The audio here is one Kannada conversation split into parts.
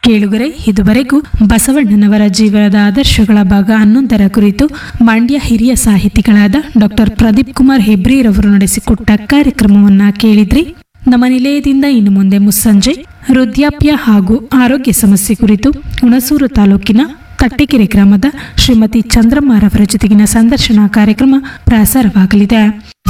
ಕೇಳುಗರೆ ಇದುವರೆಗೂ ಬಸವಣ್ಣನವರ ಜೀವನದ ಆದರ್ಶಗಳ ಭಾಗ ಹನ್ನೊಂದರ ಕುರಿತು ಮಂಡ್ಯ ಹಿರಿಯ ಸಾಹಿತಿಗಳಾದ ಡಾಕ್ಟರ್ ಪ್ರದೀಪ್ ಕುಮಾರ್ ಹೆಬ್ರಿರವರು ನಡೆಸಿಕೊಟ್ಟ ಕಾರ್ಯಕ್ರಮವನ್ನ ಕೇಳಿದ್ರಿ ನಮ್ಮ ನಿಲಯದಿಂದ ಇನ್ನು ಮುಂದೆ ಮುಸ್ಸಂಜೆ ವೃದ್ಧಾಪ್ಯ ಹಾಗೂ ಆರೋಗ್ಯ ಸಮಸ್ಯೆ ಕುರಿತು ಹುಣಸೂರು ತಾಲೂಕಿನ ತಟ್ಟೆಕೆರೆ ಗ್ರಾಮದ ಶ್ರೀಮತಿ ಚಂದ್ರಮ್ಮರವರ ಜೊತೆಗಿನ ಸಂದರ್ಶನ ಕಾರ್ಯಕ್ರಮ ಪ್ರಸಾರವಾಗಲಿದೆ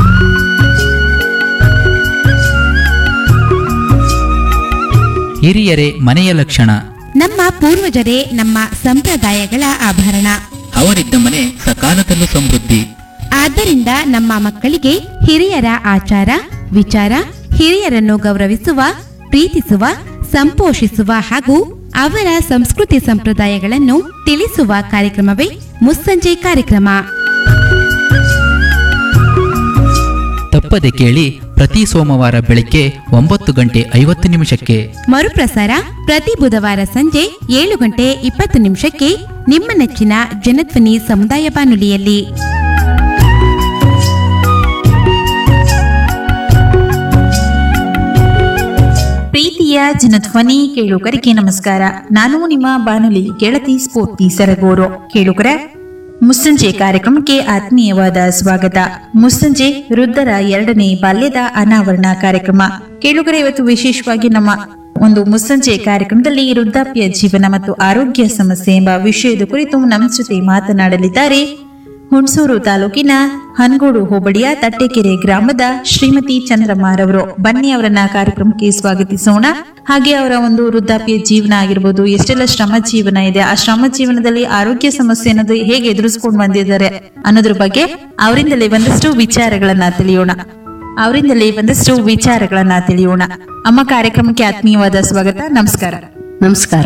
ಹಿರಿಯರೇ ಮನೆಯ ಲಕ್ಷಣ ನಮ್ಮ ಪೂರ್ವಜರೇ ನಮ್ಮ ಸಂಪ್ರದಾಯಗಳ ಆಭರಣ ಅವರಿದ್ದ ಮನೆ ಸಕಾಲದಲ್ಲೂ ಸಮೃದ್ಧಿ ಆದ್ದರಿಂದ ನಮ್ಮ ಮಕ್ಕಳಿಗೆ ಹಿರಿಯರ ಆಚಾರ ವಿಚಾರ ಹಿರಿಯರನ್ನು ಗೌರವಿಸುವ ಪ್ರೀತಿಸುವ ಸಂಪೋಷಿಸುವ ಹಾಗೂ ಅವರ ಸಂಸ್ಕೃತಿ ಸಂಪ್ರದಾಯಗಳನ್ನು ತಿಳಿಸುವ ಕಾರ್ಯಕ್ರಮವೇ ಮುಸ್ಸಂಜೆ ಕಾರ್ಯಕ್ರಮ ತಪ್ಪದೆ ಕೇಳಿ ಪ್ರತಿ ಸೋಮವಾರ ಬೆಳಿಗ್ಗೆ ಒಂಬತ್ತು ಗಂಟೆ ಐವತ್ತು ನಿಮಿಷಕ್ಕೆ ಮರುಪ್ರಸಾರ ಪ್ರತಿ ಬುಧವಾರ ಸಂಜೆ ಏಳು ಗಂಟೆ ಇಪ್ಪತ್ತು ನಿಮಿಷಕ್ಕೆ ನಿಮ್ಮ ನೆಚ್ಚಿನ ಜನಧ್ವನಿ ಸಮುದಾಯ ಬಾನುಲಿಯಲ್ಲಿ ಪ್ರೀತಿಯ ಜನಧ್ವನಿ ಕೇಳುಗರಿಗೆ ನಮಸ್ಕಾರ ನಾನು ನಿಮ್ಮ ಬಾನುಲಿ ಗೆಳತಿ ಸ್ಫೂರ್ತಿ ಸರಗೂರು ಕೇಳುಗರ ಮುಸ್ಸಂಜೆ ಕಾರ್ಯಕ್ರಮಕ್ಕೆ ಆತ್ಮೀಯವಾದ ಸ್ವಾಗತ ಮುಸ್ಸಂಜೆ ವೃದ್ಧರ ಎರಡನೇ ಬಾಲ್ಯದ ಅನಾವರಣ ಕಾರ್ಯಕ್ರಮ ಕೇಳುಗರ ಇವತ್ತು ವಿಶೇಷವಾಗಿ ನಮ್ಮ ಒಂದು ಮುಸ್ಸಂಜೆ ಕಾರ್ಯಕ್ರಮದಲ್ಲಿ ವೃದ್ಧಾಪ್ಯ ಜೀವನ ಮತ್ತು ಆರೋಗ್ಯ ಸಮಸ್ಯೆ ಎಂಬ ವಿಷಯದ ಕುರಿತು ನಮ್ಮ ಜೊತೆ ಮಾತನಾಡಲಿದ್ದಾರೆ ಹುಣಸೂರು ತಾಲೂಕಿನ ಹನಗೋಡು ಹೋಬಳಿಯ ತಟ್ಟೆಕೆರೆ ಗ್ರಾಮದ ಶ್ರೀಮತಿ ಚಂದ್ರಮ್ಮರವರು ಬನ್ನಿ ಅವರನ್ನ ಕಾರ್ಯಕ್ರಮಕ್ಕೆ ಸ್ವಾಗತಿಸೋಣ ಹಾಗೆ ಅವರ ಒಂದು ವೃದ್ಧಾಪ್ಯ ಜೀವನ ಆಗಿರ್ಬೋದು ಎಷ್ಟೆಲ್ಲ ಶ್ರಮ ಜೀವನ ಇದೆ ಆ ಶ್ರಮ ಜೀವನದಲ್ಲಿ ಆರೋಗ್ಯ ಸಮಸ್ಯೆ ಅನ್ನೋದು ಹೇಗೆ ಎದುರಿಸ್ಕೊಂಡು ಬಂದಿದ್ದಾರೆ ಅನ್ನೋದ್ರ ಬಗ್ಗೆ ಅವರಿಂದಲೇ ಒಂದಷ್ಟು ವಿಚಾರಗಳನ್ನ ತಿಳಿಯೋಣ ಅವರಿಂದಲೇ ಒಂದಷ್ಟು ವಿಚಾರಗಳನ್ನ ತಿಳಿಯೋಣ ಅಮ್ಮ ಕಾರ್ಯಕ್ರಮಕ್ಕೆ ಆತ್ಮೀಯವಾದ ಸ್ವಾಗತ ನಮಸ್ಕಾರ ನಮಸ್ಕಾರ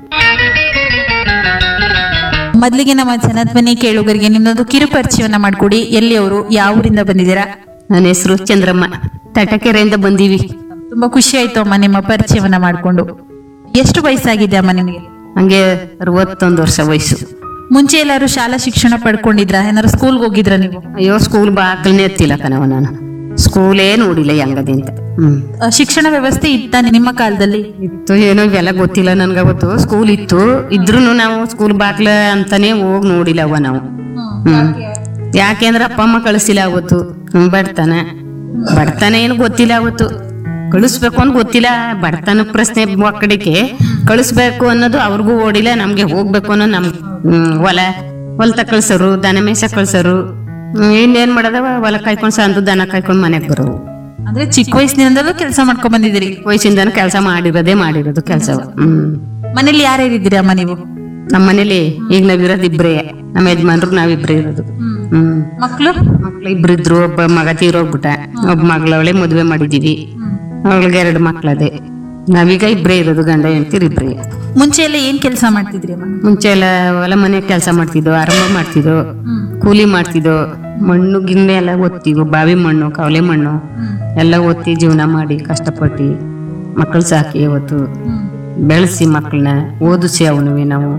ಮೊದಲಿಗೆ ನಮ್ಮ ಜನಧ್ವನಿ ಕೇಳುಗರಿಗೆ ನಿಮ್ಮದೊಂದು ಕಿರು ಪರಿಚಯವನ್ನ ಮಾಡ್ಕೊಡಿ ಎಲ್ಲಿ ಅವರು ಯಾವ ಊರಿಂದ ಬಂದಿದ್ದೀರಾ ನನ್ನ ಹೆಸರು ಚಂದ್ರಮ್ಮ ತಟಕೆರೆಯಿಂದ ಬಂದೀವಿ ತುಂಬಾ ಖುಷಿ ಆಯ್ತು ಅಮ್ಮ ನಿಮ್ಮ ಪರಿಚಯವನ್ನ ಮಾಡ್ಕೊಂಡು ಎಷ್ಟು ವಯಸ್ಸಾಗಿದೆ ಅಮ್ಮ ನಿಮಗೆ ಹಂಗೆ ಅರವತ್ತೊಂದು ವರ್ಷ ವಯಸ್ಸು ಮುಂಚೆ ಎಲ್ಲಾರು ಶಾಲಾ ಶಿಕ್ಷಣ ಪಡ್ಕೊಂಡಿದ್ರ ಏನಾದ್ರು ಸ್ಕೂಲ್ಗೆ ಹೋಗಿದ್ರ ನೀವು ಅಯ್ಯೋ ಸ್ಕೂಲ್ ಬಾಗ್ಲನೇ ಎತ್ತಿಲ್ಲ ಕಣವ ನಾನು ಸ್ಕೂಲೇ ನೋಡಿಲ್ಲ ಹೆಂಗದೆ ಅಂತ ಹ್ಮ್ ಆ, ಶಿಕ್ಷಣ ವ್ಯವಸ್ಥೆ ಇತ್ತ ನಿಮ್ಮ ಕಾಲದಲ್ಲಿ ಇತ್ತು ಏನೋ ಇವೆಲ್ಲ ಗೊತ್ತಿಲ್ಲ ನನ್ಗೆ ಅವತ್ತು ಸ್ಕೂಲ್ ಇತ್ತು ಇದ್ರೂ ನಾವು ಸ್ಕೂಲ್ ಬಾಗ್ಲ ಅಂತಾನೆ ಹೋಗಿ ನೋಡಿಲ್ಲವ ನಾವು ಹ್ಮ್ ಯಾಕೆಂದ್ರೆ ಅಪ್ಪ ಅಮ್ಮ ಕಳಿಸಿಲ್ಲ ಅವತ್ತು ಹ್ಮ್ ಬಡತನ ಬಡತನ ಏನು ಗೊತ್ತಿಲ್ಲ ಅವತ್ತು ಕಳಿಸ್ಬೇಕು ಅಂತ ಗೊತ್ತಿಲ್ಲ ಬಡತನ ಪ್ರಶ್ನೆ ಮಕ್ಕಳಿಗೆ ಕಳಿಸ್ಬೇಕು ಅನ್ನೋದು ಅವ್ರಿಗೂ ಓಡಿಲ್ಲ ನಮ್ಗೆ ಹೋಗ್ಬೇಕು ಅನ್ನೋ ನಮ್ ಹ್ಮ್, ಹೊಲ ಹೊಲ್ತ ಕಳ್ಸೋರು ದನ ಮೇಯ್ಸ ಕಳ್ಸೋರು ಹ್ಮ್, ಇನ್ನೇನ್ ಮಾಡದವ ಹೊಲ ಕಾಯ್ಕೊಂಡ್ ಸಂದು ದನ ಕಾಯ್ಕೊಂಡ್ ಮನೆಗ್ ಬರೋವು ಅಂದ್ರೆ ಚಿಕ್ಕ ವಯಸ್ಸಿನಿಂದಲೂ ಕೆಲಸ ಮಾಡ್ಕೊಂಡ್ ಬಂದಿದ್ದೀರಿ ವಯಸ್ಸಿಂದನೂ ಕೆಲಸ ಮಾಡಿರೋದೇ ಮಾಡಿರೋದು ಕೆಲಸವ ಹ್ಮ್ ಮನೇಲಿ ಯಾರ್ಯಾರಿದ್ದೀರಿ ಅಮ್ಮ ನೀವು ನಮ್ಮ ಮನೇಲಿ ಈಗ ನಾವಿರೋದು ಇಬ್ರೇ ನಮ್ಮ ಯಜಮಾನ್ರು ನಾವಿಬ್ರೇ ಇರೋದು ಹ್ಮ್ ಮಕ್ಕಳು ಮಕ್ಳು ಇಬ್ರು ಇದ್ರು ಒಬ್ಬ ಮಗ ತೀರೋಗ್ಬಿಟ್ಟ ಒಬ್ಬ ಮಗಳವಳೆ ಮದ್ವೆ ಮಾಡಿದೀವಿ ಅವಳಿಗೆ ಎರಡು ಮಕ್ಳದೆ ನಾವೀಗ ಇಬ್ರೇ ಇರೋದು ಗಂಡ ಹೆಂಡ್ತಿರ್ ಇಬ್ರೇ ಮುಂಚೆ ಎಲ್ಲ ಏನ್ ಕೆಲಸ ಮಾಡ್ತಿದ್ರಿ ಅಮ್ಮ ಮುಂಚೆ ಎಲ್ಲ ಹೊಲ ಮನೆ ಕೆಲಸ ಮಾಡ್ತಿದ್ದೋ ಆರಂಭ ಮಾಡ್ತಿದ್ದೋ ಕೂಲಿ ಮಾಡ್ತಿದ್ದೋ ಮಣ್ಣು ಗಿಣ್ಣೆ ಎಲ್ಲ ಓದ್ತಿದ್ವು ಬಾವಿ ಮಣ್ಣು ಕವಲೆ ಮಣ್ಣು ಎಲ್ಲ ಓದ್ತಿ ಜೀವನ ಮಾಡಿ ಕಷ್ಟಪಟ್ಟು ಮಕ್ಕಳು ಸಾಕಿ ಅವತ್ತು ಬೆಳೆಸಿ ಮಕ್ಕಳನ್ನ ಓದಿಸಿ ಅವನುವೆ ನಾವು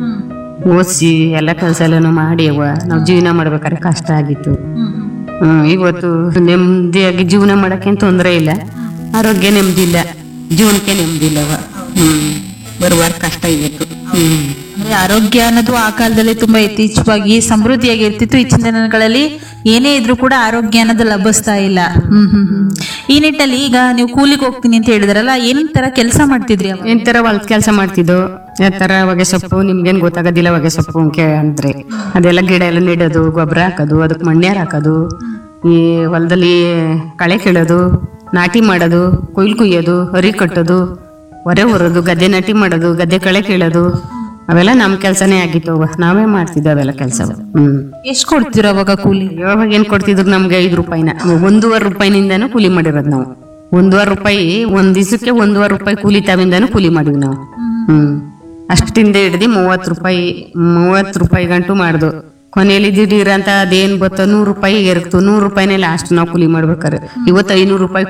ಓದಿಸಿ ಎಲ್ಲ ಕೆಲಸ ಎಲ್ಲನೂ ಮಾಡಿ ಅವ ನಾವು ಜೀವನ ಮಾಡ್ಬೇಕಾದ್ರೆ ಕಷ್ಟ ಆಗಿತ್ತು ಹ್ಮ್ ಇವತ್ತು ನೆಮ್ಮದಿಯಾಗಿ ಜೀವನ ಮಾಡಕ್ಕೆ ತೊಂದರೆ ಇಲ್ಲ ಆರೋಗ್ಯ ನೆಮ್ಮದಿ ಇಲ್ಲ ಜೀವನಕ್ಕೆ ನೆಮ್ಮದಿ ಇಲ್ಲವ ಹ್ಮ್ ಬರುವಾರ ಕಷ್ಟ ಇವತ್ತು ಹ್ಮ್ ಅಂದ್ರೆ ಆರೋಗ್ಯ ಅನ್ನೋದು ಆ ಕಾಲದಲ್ಲಿ ತುಂಬಾ ಯಥೇಚ್ಛವಾಗಿ ಸಮೃದ್ಧಿಯಾಗಿ ಇರ್ತಿತ್ತು ಇಚ್ಚಿನ ದಿನಗಳಲ್ಲಿ ಏನೇ ಇದ್ರೂ ಕೂಡ ಆರೋಗ್ಯ ಅನ್ನೋದು ಲಭಿಸ್ತಾ ಇಲ್ಲ ಹ್ಮ್ ಹ್ಮ್ ಹ್ಮ್ ಈ ನಿಟ್ಟಲ್ಲಿ ಈಗ ನೀವು ಕೂಲಿಗೆ ಹೋಗ್ತೀನಿ ಅಂತ ಹೇಳಿದ್ರಲ್ಲ ಏನ್ ತರ ಕೆಲಸ ಮಾಡ್ತಿದ್ರಿ ಅವಾಗ ಎಂತರ ಹೊಲದ ಕೆಲಸ ಮಾಡ್ತಿದ್ದೋ ತರ ಹೊಗೆ ಸೊಪ್ಪು ನಿಮ್ಗೇನ್ ಗೊತ್ತಾಗೋದಿಲ್ಲ ಹೊಗೆ ಸೊಪ್ಪು ಅಂಕೆ ಅಂದ್ರೆ ಅದೆಲ್ಲ ಗಿಡ ಎಲ್ಲ ನೆಡೋದು ಗೊಬ್ಬರ ಹಾಕೋದು ಅದಕ್ಕೆ ಮಣ್ಣೇರ್ ಹಾಕೋದು ಈ ಹೊಲದಲ್ಲಿ ಕಳೆ ಕೀಳೋದು ನಾಟಿ ಮಾಡೋದು ಕೊಯ್ಲು ಕುಯ್ಯೋದು ಹರಿ ಕಟ್ಟೋದು ಹೊರೆ ಹೊರೋದು ಗದ್ದೆ ನಾಟಿ ಮಾಡೋದು ಗದ್ದೆ ಕಳೆ ಕೀಳೋದು ಅವೆಲ್ಲ ನಮ್ ಕೆಲ್ಸನೇ ಆಗಿತ್ತು ಅವ್ವ. ನಾವೇ ಮಾಡ್ತಿದ್ದೋ ಅವೆಲ್ಲ ಕೆಲಸ ಹ್ಮ್ ಎಷ್ಟ್ ಕೊಡ್ತೀರ ಅವಾಗ ಕೂಲಿ ಇವಾಗ ಏನ್ ಕೊಡ್ತಿದ್ರು ನಮ್ಗೆ ಐದು ರೂಪಾಯಿನ ಒಂದೂವರೆ ರೂಪಾಯಿನಿಂದಾನು ಕೂಲಿ ಮಾಡಿರೋದು ನಾವು ಒಂದೂವರೆ ರೂಪಾಯಿ ಒಂದ್ ದಿವಸಕ್ಕೆ ಒಂದೂವರೆ ರೂಪಾಯಿ ಕೂಲಿ ತಾವಿಂದಾನು ಕೂಲಿ ಮಾಡಿವಿ ನಾವು ಹ್ಮ್ ಅಷ್ಟಿಂದ ಹಿಡ್ದು ಮೂವತ್ತು ರೂಪಾಯಿ ಮೂವತ್ತು ರೂಪಾಯಿ ಗಂಟು ಮಾಡ್ದು ಕೊನೆಯಲ್ಲಿ ದಿಢೀರ್ ಅಂತ ಅದೇನ್ ಬತ್ತೋ ನೂರು ರೂಪಾಯಿ ಎರಗ್ತು ನೂರು ರೂಪಾಯಿನೇ ಲಾಸ್ಟ್ ನಾವು ಕೂಲಿ ಮಾಡ್ಬೇಕಾರೆ ಇವತ್ತು ಐನೂರು ರೂಪಾಯಿ